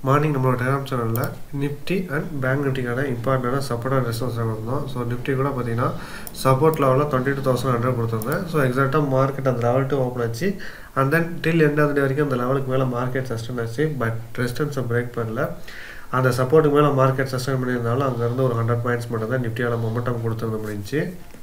morning நம்மளோட டெலாம் சேனலில் Nifty and bank நிஃப்டிக்கான இம்பார்ட்டண்டான சப்போர்ட் அண்ட் ரெஸ்பான்ஸ் இருந்தோம் ஸோ நிஃப்டி கூட பார்த்தீங்கன்னா சப்போர்ட் லெவலில் டுவெண்ட்டி டூ தௌசண்ட் ஹண்ட்ரட் கொடுத்துருந்தேன் ஸோ எக்ஸாக்டாக மார்க்கெட் அந்த லெவல் டூ ஓப்பன் ஆச்சு and then till end of வரைக்கும் அந்த லெவலுக்கு மேலே மார்க்கெட் சஸ்டன் ஆச்சு பட் ரெஸ்டன்ஸை பிரேக் பண்ணல அந்த சப்போர்ட்டுக்கு மேலே மார்க்கெட் சஸ்டன் பண்ணியிருந்தாலும் அங்கேருந்து ஒரு ஹண்ட்ரட் பாயிண்ட்ஸ் மட்டும் தான் நிஃப்டியால் மொமெண்டம் கொடுத்துருந்த முடிஞ்சு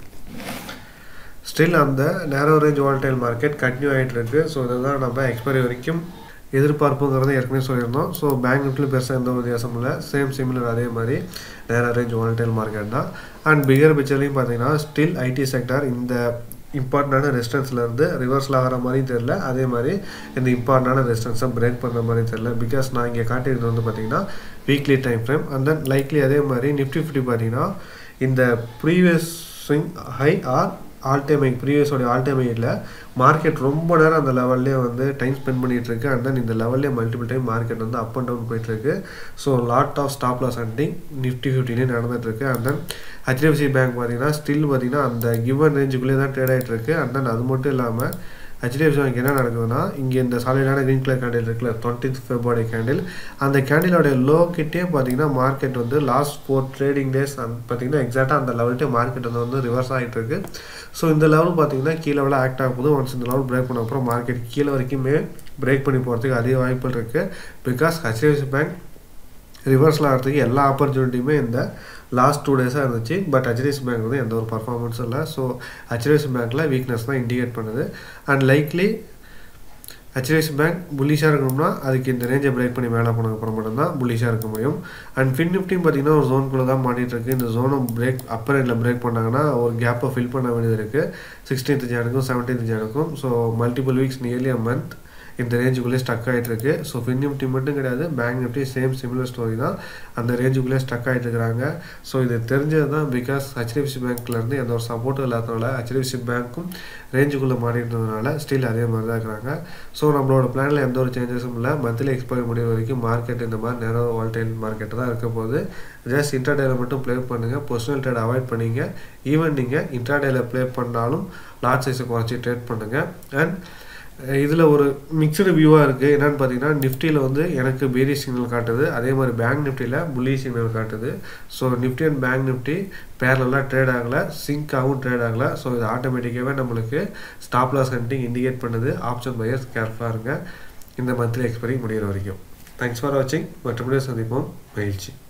ஸ்டில் அந்த நேரோ ரேஞ்ச் வால்டைல் மார்க்கெட் கண்டினியூ ஆகிட்டு இருக்கு ஸோ இதுதான் நம்ம எக்ஸ்பைரி வரைக்கும் எதிர்பார்ப்புங்கிறத ஏற்கனவே சொல்லியிருந்தோம் ஸோ பேங்க் நிஃப்டிலும் பெருசாக எந்த ஒரு வித்தியாசமும் இல்லை சேம் சிமிலர் அதே மாதிரி நேரோ ரேஞ்ச் வால்டைல் மார்க்கெட் தான் அண்ட் பிகர் பிக்சர்லையும் பார்த்தீங்கன்னா ஸ்டில் ஐடி செக்டார் இந்த இம்பார்ட்டண்டான ரெஸ்டன்ஸ்லேருந்து ரிவர்ஸில் ஆகிற மாதிரியும் தெரில அதே மாதிரி இந்த இம்பார்ட்டண்டான ரெஸ்டன்ஸை பிரேக் பண்ணுற மாதிரியும் தெரில பிகாஸ் நான் இங்கே காட்டியிருந்தது வந்து பார்த்தீங்கன்னா weekly time frame and then likely அதே மாதிரி நிஃப்டி ஃபிஃப்டி பார்த்தீங்கன்னா இந்த previous swing high or all time high ப்ரீவியஸோடைய ஆல் டைம் ஹையில் மார்க்கெட் ரொம்ப நேரம் அந்த லெவல்லே வந்து டைம் ஸ்பெண்ட் பண்ணிகிட்டு இருக்கு அண்ட் தென் இந்த லெவல்லே மல்டிபிள் டைம் மார்க்கெட் வந்து அப் அண்ட் டவுன் போயிட்டுருக்கு so lot of stop loss hunting Nifty ஃபிஃப்டிலே நடந்துகிட்ருக்கு அண்ட் தென் ஹெச்டிஎஃப்சி பேங்க் பார்த்தீங்கன்னா ஸ்டில் பார்த்தீங்கன்னா அந்த கிவன் ரேஞ்சுக்குள்ளே தான் ட்ரேட் ஆகிட்டு இருக்கு அண்ட் தென் அது மட்டும் இல்லாமல் ஹெச்டிஎஃப்சி பேங்க் என்ன நடக்குதுன்னா இங்கே இந்த சாலிடான க்ரீன் கலர் கேண்டில் இருக்குல்ல டுவெண்ட்டி ஃபெப்ரவரி கேண்டில் அந்த கேண்டிலோடைய லோ கிட்டே பார்த்தீங்கன்னா மார்க்கெட் வந்து லாஸ்ட் ஃபோர் ட்ரேடிங் டேஸ் அந்த பார்த்தீங்கன்னா எக்ஸாக்டாக அந்த லெவல்ட்டே மார்க்கெட் வந்து வந்து ரிவர்ஸ் ஆகிட்டு இருக்கு ஸோ இந்த லெவல் பார்த்தீங்கன்னா கீழே விட ஆக்ட் ஆகும் போது ஒன்ஸ் இந்த லெவல் பிரேக் பண்ண அப்புறம் மார்க்கெட் கீழே வரைக்குமே பிரேக் பண்ணி போகிறதுக்கு அதிக வாய்ப்புகள் இருக்குது பிகாஸ் ஹெச்டிஎஃப்சி பேங்க் ரிவர்ஸில் ஆகிறதுக்கு எல்லா ஆப்பர்ச்சுனிட்டியுமே இந்த லாஸ்ட் டூ டேஸாக இருந்துச்சு பட் ஹெச்டிஎஃப்சி பேங்க் வந்து எந்த ஒரு பர்ஃபார்மன்ஸும் இல்லை ஸோ ஹெச்டிஎஃப்சி பேங்க்கில் வீக்னஸ் தான் இண்டிகேட் பண்ணுது அண்ட் லைக்லி ஹெச்டிஎஃப்சி பேங்க் புல்லிஷாக இருக்கணும்னா அதுக்கு இந்த ரேஞ்சை பிரேக் பண்ணி மேலே போனதுக்கு அப்புறம் மட்டும்தான் புல்லிஷாக இருக்க முடியும் அண்ட் ஃபின் நிஃப்டியும் பார்த்தீங்கன்னா ஒரு ஜோனுக்குள்ளே தான் மாட்டிகிட்டு இருக்குது இந்த ஜோனை பிரேக் அப்பர் எண்டில் பிரேக் பண்ணாங்கன்னா ஒரு கேப்பை ஃபில் பண்ண வேண்டியது இருக்குது சிக்ஸ்டீன்த் ஜானுக்கும் செவன்டீன்த் ஜானுக்கும் so multiple weeks nearly a month இந்த ரேஞ்சுக்குள்ளே ஸ்டக் ஆகிட்டு இருக்கு ஸோ ஃபின் நிஃப்டி மட்டும் கிடையாது bank Nifty same similar story தான் அந்த ரேஞ்சுக்குள்ளே ஸ்டக் ஆகிட்டு இருக்கிறாங்க ஸோ இது தெரிஞ்சது தான் பிகாஸ் ஹெச்டிஎஃப்சி பேங்க்லேருந்து எந்த ஒரு சப்போர்ட்டும் இல்லாதனால ஹெச்டிஎஃப்சி பேங்க்கும் ரேஞ்சுக்குள்ளே மாறிட்டதுனால ஸ்டில் அதே மாதிரி தான் இருக்கிறாங்க ஸோ நம்மளோட பிளானில் எந்த ஒரு சேஞ்சஸும் இல்லை மந்த்லி எக்ஸ்பைரி முடிவு வரைக்கும் மார்க்கெட் இந்த மாதிரி நேரோ வால்டைல் மார்க்கெட் தான் இருக்க போது ஜஸ்ட் இன்டர்டேல மட்டும் ப்ளே பண்ணுங்கள் பர்சனல் ட்ரேட் அவாய்ட் பண்ணிங்க ஈவன் நீங்கள் இன்டர்டேல ப்ளே பண்ணாலும் லாட் சைஸை குறைச்சி ட்ரேட் பண்ணுங்கள் அண்ட் இதில் ஒரு மிக்சடு வியூவாக இருக்குது என்னென்னு பார்த்தீங்கன்னா நிஃப்டியில் வந்து எனக்கு பேரி சிக்னல் காட்டுது அதே மாதிரி பேங்க் நிஃப்டியில் புள்ளி சிக்னல் காட்டுது so Nifty and bank Nifty பேரலாம் ட்ரேட் ஆகலை சிங்காகவும் ட்ரேட் ஆகலை ஸோ இது ஆட்டோமேட்டிக்காகவே நம்மளுக்கு ஸ்டாப் லாஸ் ஹண்டிங் இண்டிகேட் பண்ணுது ஆப்ஷன் பையர்ஸ் கேர்ஃபுல்லாக இருங்க இந்த மந்த்லி எக்ஸ்பைரி முடிகிற வரைக்கும் தேங்க்ஸ் ஃபார் வாட்சிங் மற்றபடியும் சந்திப்போம் மகிழ்ச்சி